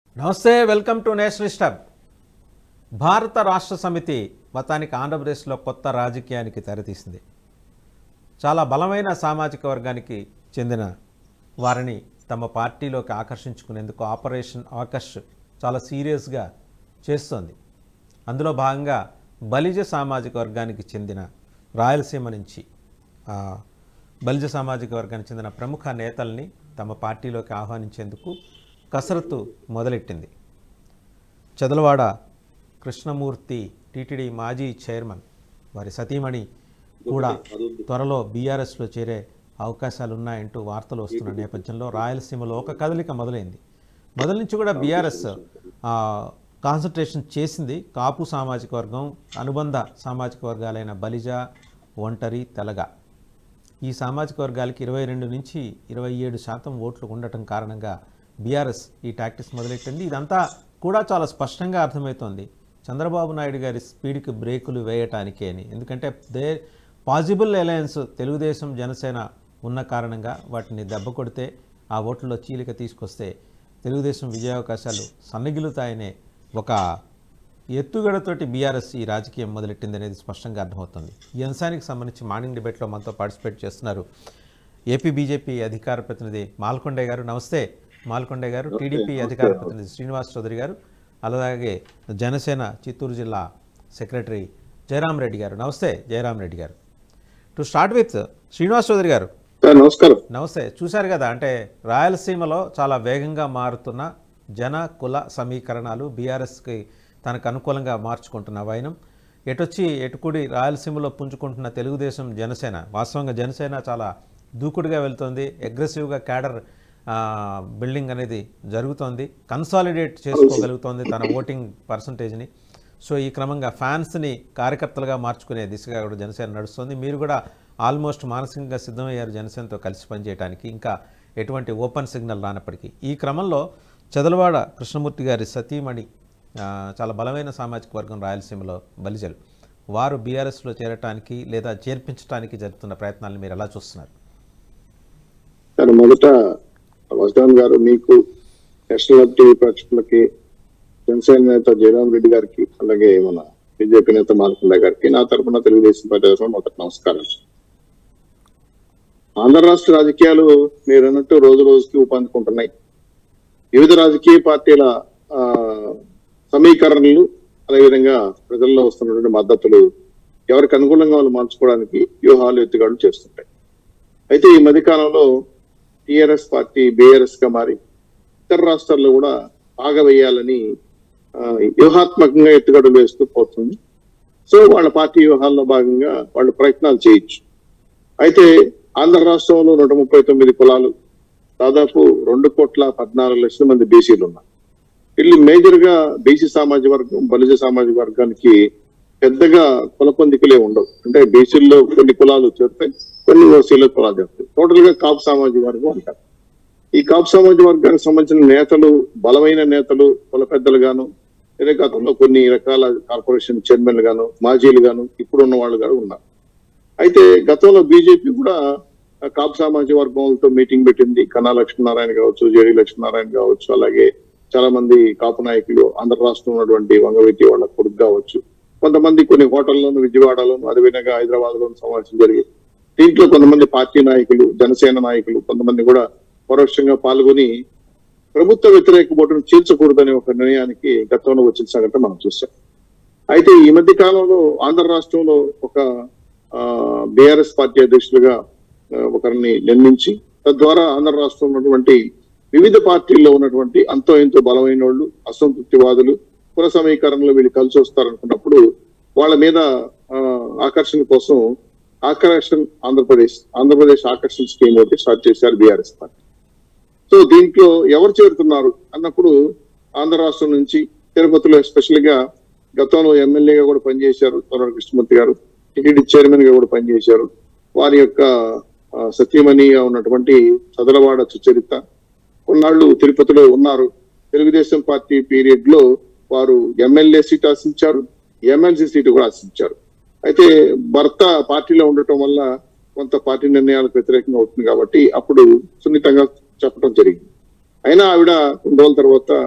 నమస్తే welcome to national stab భారత రాష్ట్ర సమితి మతానికి ఆంధ్రప్రదేశ్లో కొత్త రాజకీయానికి తెరతీసింది చాలా బలమైన సామాజిక వర్గానికి చెందిన వారిని తమ పార్టీలోకి ఆకర్షించుకునేందుకు ఆపరేషన్ ఆకర్ష్ చాలా సీరియస్గా చేస్తోంది అందులో భాగంగా బలిజ సామాజిక వర్గానికి చెందిన రాయలసీమ నుంచి ఆ, బలిజ సామాజిక వర్గానికి చెందిన ప్రముఖ నేతల్ని తమ పార్టీలోకి ఆహ్వానించేందుకు కసరత్తు మొదలెట్టింది చదలవాడ కృష్ణమూర్తి టీటీడీ మాజీ చైర్మన్ వారి సతీమణి కూడా త్వరలో బీఆర్ఎస్లో చేరే అవకాశాలు ఉన్నాయంటూ వార్తలు వస్తున్న నేపథ్యంలో రాయలసీమలో ఒక కదలిక మొదలైంది మొదల నుంచి కూడా బీఆర్ఎస్ కాన్సన్ట్రేషన్ చేసింది కాపు సామాజిక వర్గం అనుబంధ సామాజిక వర్గాలైన బలిజ ఒంటరి తెలగ ఈ సామాజిక వర్గాలకి ఇరవై రెండు నుంచి ఇరవై ఏడు శాతం ఓట్లు ఉండటం కారణంగా బీఆర్ఎస్ ఈ టాక్టిక్స్ మొదలెట్టింది ఇదంతా కూడా చాలా స్పష్టంగా అర్థమవుతోంది చంద్రబాబు నాయుడు గారి స్పీడ్కి బ్రేకులు వేయటానికే అని ఎందుకంటే they possible alliance Telugu Desam Janasena ఉన్న కారణంగా వాటిని దెబ్బ కొడితే ఆ ఓట్లలో చీలిక తీసుకొస్తే తెలుగుదేశం విజయావకాశాలు సన్నగిలుతాయనే ఒక ఎత్తుగడతోటి బీఆర్ఎస్ ఈ రాజకీయం మొదలెట్టింది అనేది స్పష్టంగా అర్థమవుతుంది ఈ అంశానికి సంబంధించి మార్నింగ్ డిబేట్లో మనతో పార్టిసిపేట్ చేస్తున్నారు ఏపీ బీజేపీ అధికార ప్రతినిధి మాల్కొండే గారు నమస్తే మాల్కొండే గారు టీడీపీ అధికార ప్రతినిధి శ్రీనివాస్ చౌదరి గారు అలాగే జనసేన చిత్తూరు జిల్లా సెక్రటరీ జయరాం రెడ్డి గారు నమస్తే Jayaram Reddy garu to start with Srinivas Chowdary garu sir నమస్కారం నమస్తే చూశారు కదా అంటే రాయలసీమలో చాలా వేగంగా మారుతున్న జన కుల సమీకరణాలు బీఆర్ఎస్కి తనకు అనుకూలంగా మార్చుకుంటున్న వైనం ఎటొచ్చి ఎటుకుడి రాయలసీమలో పుంజుకుంటున్న తెలుగుదేశం జనసేన వాస్తవంగా జనసేన చాలా దూకుడుగా వెళ్తోంది అగ్రెసివ్గా క్యాడర్ ఆ, బిల్డింగ్ అనేది జరుగుతోంది కన్సాలిడేట్ చేసుకోగలుగుతోంది తన ఓటింగ్ పర్సంటేజ్ని సో ఈ క్రమంగా ఫ్యాన్స్ని కార్యకర్తలుగా మార్చుకునే దిశగా కూడా జనసేన నడుస్తుంది మీరు కూడా ఆల్మోస్ట్ మానసికంగా సిద్ధమయ్యారు జనసేనతో కలిసి పనిచేయడానికి ఇంకా ఎటువంటి ఓపెన్ సిగ్నల్ రానప్పటికీ ఈ క్రమంలో చదలవాడ కృష్ణమూర్తి గారి సతీమణి ఆ, చాలా బలమైన సామాజిక వర్గం రాయలసీమలో బలిజలు వారు బీఆర్ఎస్లో చేరటానికి లేదా చేర్పించడానికి జరుగుతున్న ప్రయత్నాలను మీరు ఎలా చూస్తున్నారు సార్ మొదట వసదాన్ గారు మీకు నేషనల్ టీవీ ప్రేక్షకులకి జనసేన నేత జయరాం రెడ్డి గారికి అలాగే మన బీజేపీ నేత మాలకొండ గారికి నా తరపున తెలుగుదేశం పార్టీ తరఫున మొదటి నమస్కారం ఆంధ్ర రాష్ట్ర రాజకీయాలు మీరు అన్నట్టు రోజు రోజుకి ఊపందుకుంటున్నాయి వివిధ రాజకీయ పార్టీల ఆ, సమీకరణలు అదేవిధంగా ప్రజల్లో వస్తున్నటువంటి మద్దతులు ఎవరికి అనుకూలంగా వాళ్ళు మార్చుకోవడానికి వ్యూహాలు ఎత్తుగాడు చేస్తుంటాయి అయితే ఈ మధ్య కాలంలో టిఆర్ఎస్ పార్టీ బీఆర్ఎస్ గా మారి ఇతర రాష్ట్రాల్లో కూడా ఆగవేయాలని ఆ, వ్యూహాత్మకంగా ఎత్తుగడలు వేస్తూ పోతుంది సో వాళ్ళ పార్టీ వ్యూహాల్లో భాగంగా వాళ్ళు ప్రయత్నాలు చేయొచ్చు అయితే ఆంధ్ర రాష్ట్రంలో నూట ముప్పై తొమ్మిది కులాలు దాదాపు రెండు కోట్ల పద్నాలుగు లక్షల మంది బీసీలు ఉన్నారు వీళ్ళు మేజర్ గా బీసీ సామాజిక వర్గం బలిజ సామాజిక వర్గానికి పెద్దగా కుల పొందికలే ఉండవు అంటే బీసీల్లో కొన్ని కులాలు చేరుతాయి కొన్ని ఓసీలో కులాలు చేరుతాయి టోటల్ గా కాపు సామాజిక వర్గం అంటారు ఈ కాపు సామాజిక వర్గానికి సంబంధించిన నేతలు బలమైన నేతలు కుల పెద్దలు గాను ఇదే గతంలో కొన్ని రకాల కార్పొరేషన్ చైర్మన్లు గాను మాజీలు గాను ఇప్పుడు ఉన్న వాళ్ళు గాను ఉన్నారు అయితే గతంలో బీజేపీ కూడా ఆ కాపు సామాజిక వర్గంతో మీటింగ్ పెట్టింది కన్నా లక్ష్మీనారాయణ కావచ్చు జేడి లక్ష్మీనారాయణ కావచ్చు అలాగే చాలా మంది కాపు నాయకులు ఆంధ్ర రాష్ట్రంలో ఉన్నటువంటి వంగవీటి వాళ్ళ కొడుకు కావచ్చు కొంతమంది కొన్ని హోటల్లోను విజయవాడలోను అదేవిధంగా హైదరాబాద్ లోను సమావేశం జరిగి దీంట్లో కొంతమంది పార్టీ నాయకులు జనసేన నాయకులు కొంతమంది కూడా పరోక్షంగా పాల్గొని ప్రభుత్వ వ్యతిరేక ఓటును చీల్చకూడదనే ఒక నిర్ణయానికి గతంలో వచ్చిన సంగతి మనం చూసాం అయితే ఈ మధ్య కాలంలో ఆంధ్ర రాష్ట్రంలో ఒక బీఆర్ఎస్ పార్టీ అధ్యక్షులుగా ఆ, ఒకరిని నిర్మించి తద్వారా ఆంధ్ర రాష్ట్రంలో ఉన్నటువంటి వివిధ పార్టీల్లో ఉన్నటువంటి అంతో ఎంతో బలమైన వాళ్ళు అసంతృప్తివాదులు కుల సమీకరణలో వీళ్ళు కలిసి వస్తారనుకున్నప్పుడు వాళ్ళ మీద ఆ, ఆకర్షణ కోసం ఆకర్షణ ఆంధ్రప్రదేశ్ ఆంధ్రప్రదేశ్ ఆకర్షణ స్కీమ్ ఒకటి స్టార్ట్ చేశారు బీఆర్ఎస్ పార్టీ సో దీంట్లో ఎవరు చేరుతున్నారు అన్నప్పుడు ఆంధ్ర రాష్ట్రం నుంచి తిరుపతిలో ఎస్పెషల్ గా గతంలో ఎమ్మెల్యేగా కూడా పనిచేశారు తొర్ర కృష్ణమూర్తి గారు టిటిడి చైర్మన్ గా కూడా పనిచేశారు వారి యొక్క ఆ, సతీమణిగా ఉన్నటువంటి చదలవాడ సుచరిత కొన్నాళ్ళు తిరుపతిలో ఉన్నారు తెలుగుదేశం పార్టీ పీరియడ్ లో వారు ఎమ్మెల్యే సీట్ ఆశించారు ఎమ్మెల్సీ సీటు కూడా ఆశించారు అయితే భర్త పార్టీలో ఉండటం వల్ల కొంత పార్టీ నిర్ణయాలకు వ్యతిరేకంగా అవుతుంది కాబట్టి అప్పుడు సున్నితంగా చెప్పడం జరిగింది అయినా ఆవిడ కొన్ని రోజుల తర్వాత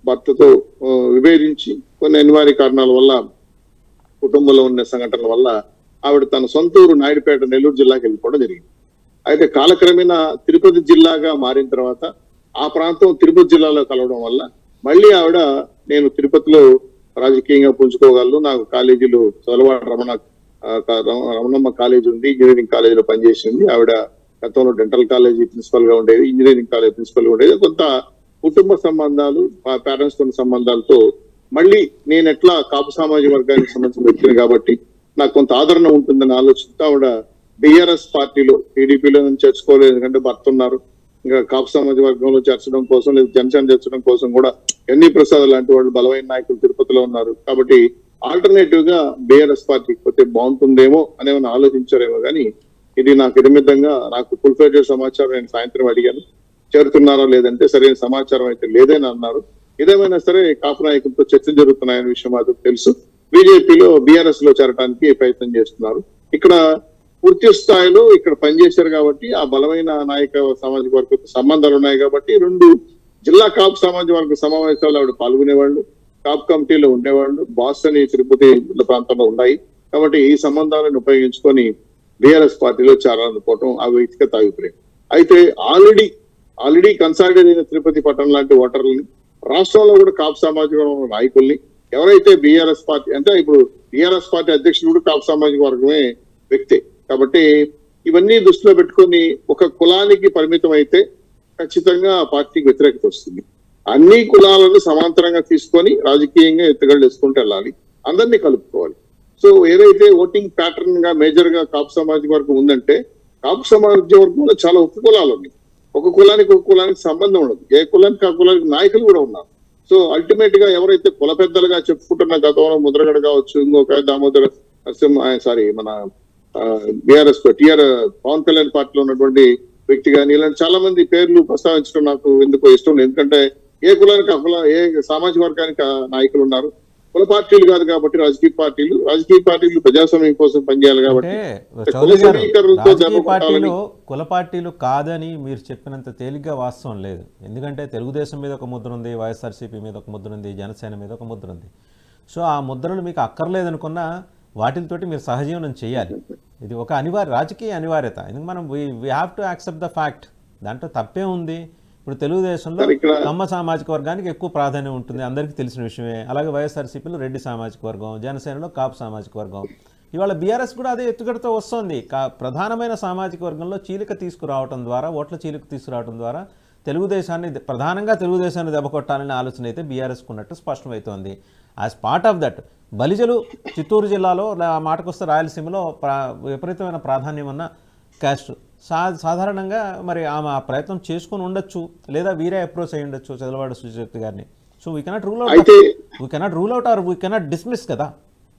భర్తతో ఆ, విభేదించి కొన్ని అనివార్య కారణాల వల్ల కుటుంబంలో ఉన్న సంఘటనల వల్ల ఆవిడ తన సొంత ఊరు నాయుడుపేట నెల్లూరు జిల్లాకి వెళ్ళిపోవడం జరిగింది అయితే కాలక్రమేణా తిరుపతి జిల్లాగా మారిన తర్వాత ఆ ప్రాంతం తిరుపతి జిల్లాలో కలవడం వల్ల మళ్ళీ ఆవిడ నేను తిరుపతిలో రాజకీయంగా పుంజుకోగలను నాకు కాలేజీలు చొలవాడ రమణ ఆ, క- రమ- రమణమ్మ కాలేజీ ఉంది ఇంజనీరింగ్ కాలేజీలో పనిచేసింది ఆవిడ గతంలో డెంటల్ కాలేజీ ప్రిన్సిపల్ గా ఉండేది ఇంజనీరింగ్ కాలేజ్ ప్రిన్సిపల్ గా ఉండేది కొంత కుటుంబ సంబంధాలు పేరెంట్స్ తో సంబంధాలతో మళ్ళీ నేను ఎట్లా కాపు సామాజిక వర్గానికి సంబంధించిన వ్యక్తిని కాబట్టి నాకు కొంత ఆదరణ ఉంటుందని ఆలోచిస్తూ ఆవిడ బిఆర్ఎస్ పార్టీలో టీడీపీలో నుంచి చేర్చుకోలేదు ఎందుకంటే భర్త ఉన్నారు ఇంకా కాపు సమాజ వర్గంలో చేర్చడం కోసం లేదా జనసేన చేర్చడం కోసం కూడా ఎన్ని ప్రసాద్ లాంటి వాళ్ళు బలమైన నాయకులు తిరుపతిలో ఉన్నారు కాబట్టి ఆల్టర్నేటివ్ గా బిఆర్ఎస్ పార్టీకి పోతే బాగుంటుందేమో అని ఏమైనా ఆలోచించారేమో కానీ ఇది నాకు ఇదమిద్దంగా నాకు ఫుల్ ఫ్లెడ్జెడ్ సమాచారం నేను సాయంత్రం అడిగాను చేరుతున్నారా లేదంటే సరైన సమాచారం అయితే లేదని అన్నారు ఏదేమైనా సరే కాపు నాయకులతో చర్చలు జరుగుతున్నాయనే విషయం మాత్రం తెలుసు బీజేపీలో బీఆర్ఎస్ లో చేరడానికి ప్రయత్నం చేస్తున్నారు ఇక్కడ పూర్తి స్థాయిలో ఇక్కడ పనిచేశారు కాబట్టి ఆ బలమైన నాయక సామాజిక వర్గ సంబంధాలు ఉన్నాయి కాబట్టి రెండు జిల్లా కాపు సామాజిక వర్గ సమావేశాలు ఆవిడ పాల్గొనేవాళ్ళు కాపు కమిటీలో ఉండేవాళ్ళు బాస్ అని తిరుపతి ప్రాంతంలో ఉన్నాయి కాబట్టి ఈ సంబంధాలను ఉపయోగించుకొని బీఆర్ఎస్ పార్టీలో చేరాలనుకోవటం ఆ వ్యక్తిగత అభిప్రాయం అయితే ఆల్రెడీ ఆల్రెడీ కన్సాలిడేట్ అయిన తిరుపతి పట్టణం లాంటి ఓటర్లని రాష్ట్రంలో కూడా కాపు సామాజిక వర్గం నాయకుల్ని ఎవరైతే బీఆర్ఎస్ పార్టీ అంటే ఇప్పుడు బీఆర్ఎస్ పార్టీ అధ్యక్షుడు కూడా కాపు సామాజిక వర్గమే వ్యక్తే కాబట్టి ఇవన్నీ దృష్టిలో పెట్టుకొని ఒక కులానికి పరిమితం అయితే ఖచ్చితంగా ఆ పార్టీకి వ్యతిరేకత వస్తుంది అన్ని కులాలను సమాంతరంగా తీసుకొని రాజకీయంగా ఎత్తుగడలు వేసుకుంటూ వెళ్ళాలి అందరినీ కలుపుకోవాలి సో ఏదైతే ఓటింగ్ ప్యాటర్న్ గా మేజర్ గా కాపు సామాజిక వర్గం ఉందంటే కాపు సామాజిక వర్గంలో చాలా ఉప కులాలు ఉన్నాయి ఒక కులానికి ఒక కులానికి సంబంధం ఉండదు ఏ కులానికి ఆ కులానికి నాయకులు కూడా ఉన్నారు సో అల్టిమేట్ గా ఎవరైతే కుల పెద్దలుగా చెప్పుకుంటున్న గతంలో ముద్రగడ కావచ్చు ఇంకొక దామోదర నరసింహ సారీ మన బిఆర్ఎస్ టిఆర్ పవన్ కళ్యాణ్ పార్టీలో ఉన్నటువంటి వ్యక్తి కానీ ఇలాంటి చాలా మంది పేర్లు ప్రస్తావించడం నాకు ఎందుకో ఇష్టం లేదు ఎందుకంటే ఏ కులానికి ఆ కుల ఏ సామాజిక వర్గానికి ఆ నాయకులు ఉన్నారు కుల పార్టీలు కాదు కాబట్టి రాజకీయ పార్టీలు రాజకీయ పార్టీలు ప్రజాస్వామ్యం కోసం పనిచేయాలి కాబట్టి అంటే చౌదరి గారు సమీకరణలతో రాజకీయ జరగబడాలని- పార్టీలు కుల పార్టీలు కాదని మీరు చెప్పినంత తేలిగ్గా వాస్తవం లేదు ఎందుకంటే తెలుగుదేశం మీద ఒక ముద్ర ఉంది వైఎస్ఆర్సీపీ మీద ఒక ముద్ర ఉంది జనసేన మీద ఒక ముద్ర ఉంది సో ఆ ముద్రలు మీకు అక్కర్లేదనుకున్నా వాటితోటి మీరు సహజీవనం చేయాలి ఇది ఒక అనివార్య రాజకీయ అనివార్యత ఎందుకు మనం we have to accept the fact దాంట్లో తప్పే ఉంది ఇప్పుడు తెలుగుదేశంలో సార్, ఇక్కడ- కమ్మ సామాజిక వర్గానికి ఎక్కువ ప్రాధాన్యం ఉంటుంది అందరికీ తెలిసిన విషయమే అలాగే వైఎస్ఆర్సీపీలో రెడ్డి సామాజిక వర్గం జనసేనలో కాపు సామాజిక వర్గం ఇవాళ బీఆర్ఎస్ కూడా అదే ఎత్తుగడతో వస్తోంది కా ప్రధానమైన సామాజిక వర్గంలో చీలిక తీసుకురావడం ద్వారా ఓట్ల చీలిక తీసుకురావడం ద్వారా తెలుగుదేశాన్ని ప్రధానంగా తెలుగుదేశాన్ని దెబ్బకొట్టాలనే ఆలోచన అయితే బీఆర్ఎస్కు ఉన్నట్టు స్పష్టమవుతోంది యాజ్ పార్ట్ ఆఫ్ దట్ బలిజలు చిత్తూరు జిల్లాలో లా- ఆ మాటకొస్తే రాయలసీమలో ప్రా విపరీతమైన ప్రాధాన్యం ఉన్న క్యాస్ట్ సా సాధారణంగా మరి ఆమె ఆ ప్రయత్నం చేసుకొని ఉండొచ్చు లేదా వీరే అప్రోచ్ అయ్యి ఉండొచ్చు చదలవాడు సుజాత గారిని so we cannot rule out అయితే we cannot rule out or we cannot dismiss కదా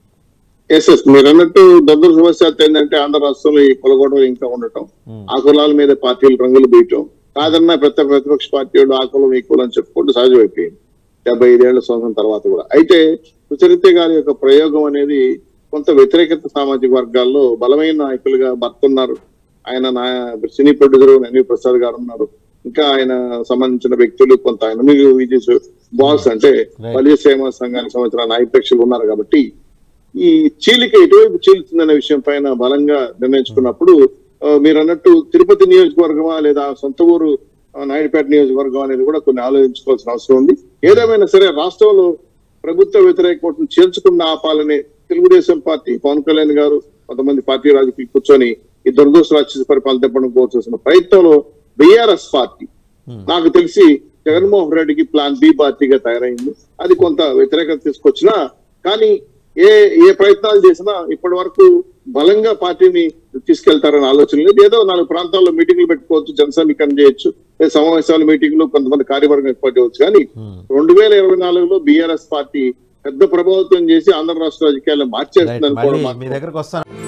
ఎస్ ఎస్ మీరు అన్నట్టు దురదృష్టవశాత్తు ఏంటంటే ఆంధ్ర రాష్ట్రంలో ఈ కులగొడవలు ఇంకా ఉండటం ఆ కులాల మీద పార్టీలు రంగులు బీయటం కాదన్నా ప్రతి ప్రతిపక్ష పార్టీ వాళ్ళు ఆ కులం ఈ కులం చెప్పుకుంటూ సహజమైపోయింది డెబ్బై ఐదేళ్ల సంవత్సరం తర్వాత కూడా అయితే సుచరిత గారి యొక్క ప్రయోగం అనేది కొంత వ్యతిరేకత సామాజిక వర్గాల్లో బలమైన నాయకులుగా భర్త ఉన్నారు ఆయన నా సినీ ప్రొడ్యూసర్ ఎన్వి ప్రసాద్ గారు ఉన్నారు ఇంకా ఆయన సంబంధించిన వ్యక్తులు కొంత ఆయన బాస్ అంటే బలియ సేవా సంఘానికి సంబంధించిన నాయకులు ఉన్నారు కాబట్టి ఈ చీలిక ఎటువైపు చీలుతుందనే విషయం పైన బలంగా నిర్ణయించుకున్నప్పుడు ఆ, మీరు అన్నట్టు తిరుపతి నియోజకవర్గమా లేదా సొంత ఊరు ఆ, నాయుడుపేట నియోజకవర్గం అనేది కూడా కొన్ని ఆలోచించుకోవాల్సిన అవసరం ఉంది ఏదేమైనా సరే రాష్ట్రంలో ప్రభుత్వ వ్యతిరేక ఓటును చేర్చుకున్న ఆపాలనే తెలుగుదేశం పార్టీ పవన్ కళ్యాణ్ గారు కొంతమంది పార్టీ రాజకీయ కూర్చొని ఈ దురదృష్ట రాక్షస పరిపాలన తెప్పడం కోసం ప్రయత్నంలో బిఆర్ఎస్ పార్టీ నాకు తెలిసి జగన్మోహన్ రెడ్డికి ప్లాన్ బి పార్టీగా తయారైంది అది కొంత వ్యతిరేకత తీసుకొచ్చినా కానీ ఏ ఏ ప్రయత్నాలు చేసినా ఇప్పటి వరకు బలంగా పార్టీని తీసుకెళ్తారనే ఆలోచన లేదు ఏదో నాలుగు ప్రాంతాల్లో మీటింగ్లు పెట్టుకోవచ్చు జనసమీకరణ చేయొచ్చు లేదా సమావేశాలు మీటింగ్లు కొంతమంది కార్యవర్గం ఏర్పాటు చేయవచ్చు కానీ రెండు వేల ఇరవై నాలుగులో బీఆర్ఎస్ పార్టీ పెద్ద ప్రభావితం చేసి ఆంధ్ర రాష్ట్ర రాజకీయాలను మార్చేస్తుంది మళ్ళీ అనుకోవడం మీ దగ్గరకు వస్తాను